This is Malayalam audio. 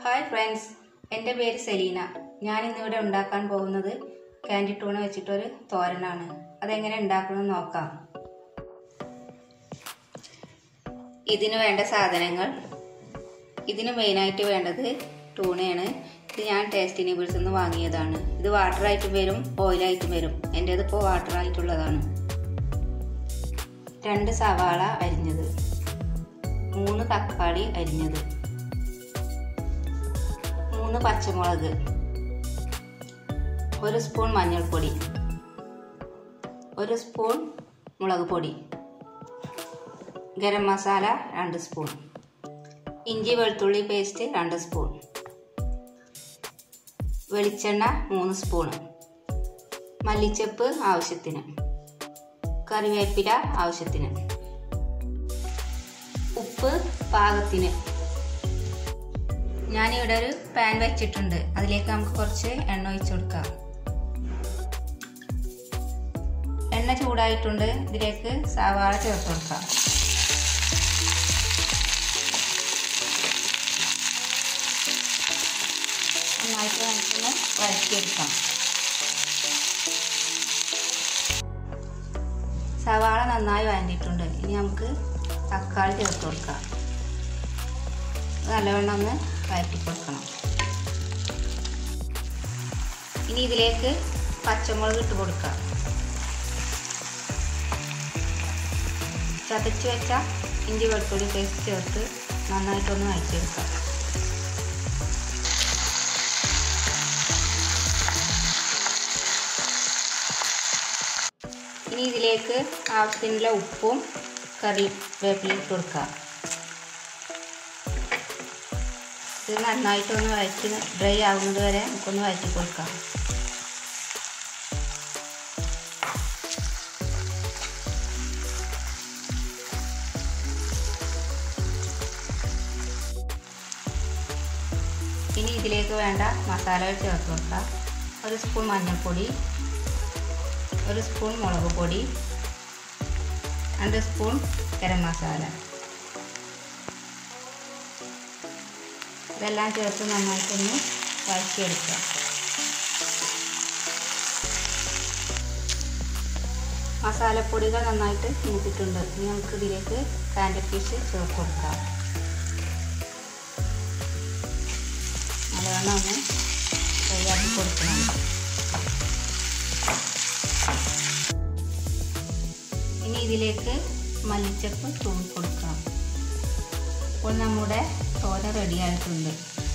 ഹായ് ഫ്രണ്ട്സ് എൻ്റെ പേര് സെലീന ഞാൻ ഇന്നിവിടെ ഉണ്ടാക്കാൻ പോകുന്നത് കാൻഡി ടൂണ വെച്ചിട്ടൊരു തോരനാണ് അതെങ്ങനെ ഉണ്ടാക്കണമെന്ന് നോക്കാം ഇതിന് വേണ്ട സാധനങ്ങൾ ഇതിന് മെയിനായിട്ട് വേണ്ടത് ടൂണയാണ് ഇത് ഞാൻ ടേസ്റ്റി നിബിൾസ് നിന്ന് വാങ്ങിയതാണ് ഇത് വാട്ടറായിട്ടും വരും ഓയിലായിട്ടും വരും എൻ്റേത് ഇപ്പോൾ വാട്ടറായിട്ടുള്ളതാണ് രണ്ട് സവാള അരിഞ്ഞത് മൂന്ന് തക്കാളി അരിഞ്ഞത് മൂന്ന് പച്ചമുളക് ഒരു സ്പൂൺ മഞ്ഞൾപ്പൊടി ഒരു സ്പൂൺ മുളക് പൊടി ഗരം മസാല രണ്ട് സ്പൂൺ ഇഞ്ചി വെളുത്തുള്ളി പേസ്റ്റ് രണ്ട് സ്പൂൺ വെളിച്ചെണ്ണ മൂന്ന് സ്പൂൺ മല്ലിച്ചപ്പ് ആവശ്യത്തിന് കറിവേപ്പില ആവശ്യത്തിന് ഉപ്പ് പാകത്തിന് ഞാനിവിടെ ഒരു പാൻ വെച്ചിട്ടുണ്ട് അതിലേക്ക് നമുക്ക് കുറച്ച് എണ്ണ ഒഴിച്ചു കൊടുക്കാം എണ്ണ ചൂടായിട്ടുണ്ട് ഇതിലേക്ക് സവാള ചേർത്ത് കൊടുക്കാം നന്നായിട്ട് നമുക്കൊന്ന് വഴറ്റിയെടുക്കാം സവാള നന്നായി വഴണ്ടിയിട്ടുണ്ട് ഇനി നമുക്ക് തക്കാളി ചേർത്ത് കൊടുക്കാം നല്ലവണ്ണം ഒന്ന് വഴറ്റി കൊടുക്കണം ഇനി ഇതിലേക്ക് പച്ചമുളക് ഇട്ട് കൊടുക്കാം ചതച്ച് വെച്ച ഇഞ്ചി വെളുത്തുള്ളി പേസ്റ്റ് ചേർത്ത് നന്നായിട്ടൊന്ന് വഴറ്റിയെടുക്കാം ഇനി ഇതിലേക്ക് ആവശ്യത്തിനുള്ള ഉപ്പും കറിവേപ്പിലയും ഇട്ട് കൊടുക്കാം ഇത് നന്നായിട്ടൊന്ന് വഴറ്റി ഡ്രൈ ആവുന്നത് വരെ നമുക്കൊന്ന് വഴറ്റി കൊടുക്കാം ഇനി ഇതിലേക്ക് വേണ്ട മസാലകൾ ചേർത്ത് കൊടുക്കാം ഒരു സ്പൂൺ മഞ്ഞൾപ്പൊടി ഒരു സ്പൂൺ മുളക് പൊടി രണ്ട് സ്പൂൺ ഗരം മസാല ഇതെല്ലാം ചേർത്ത് നന്നായിട്ടൊന്ന് വഴറ്റിയെടുക്കുക മസാലപ്പൊടികൾ നന്നായിട്ട് മൂത്തിട്ടുണ്ട് ഇനി നമുക്ക് ഇതിലേക്ക് കാൻഡി ഫിഷ് ചേർത്ത് കൊടുക്കാം നല്ലവണ്ണം ഒന്ന് തയ്യാറാക്കി കൊടുക്കണം ഇനി ഇതിലേക്ക് മല്ലിച്ചപ്പ് തൂവി കൊടുക്കാം അപ്പോൾ നമ്മുടെ തോര റെഡി ആയിട്ടുണ്ട്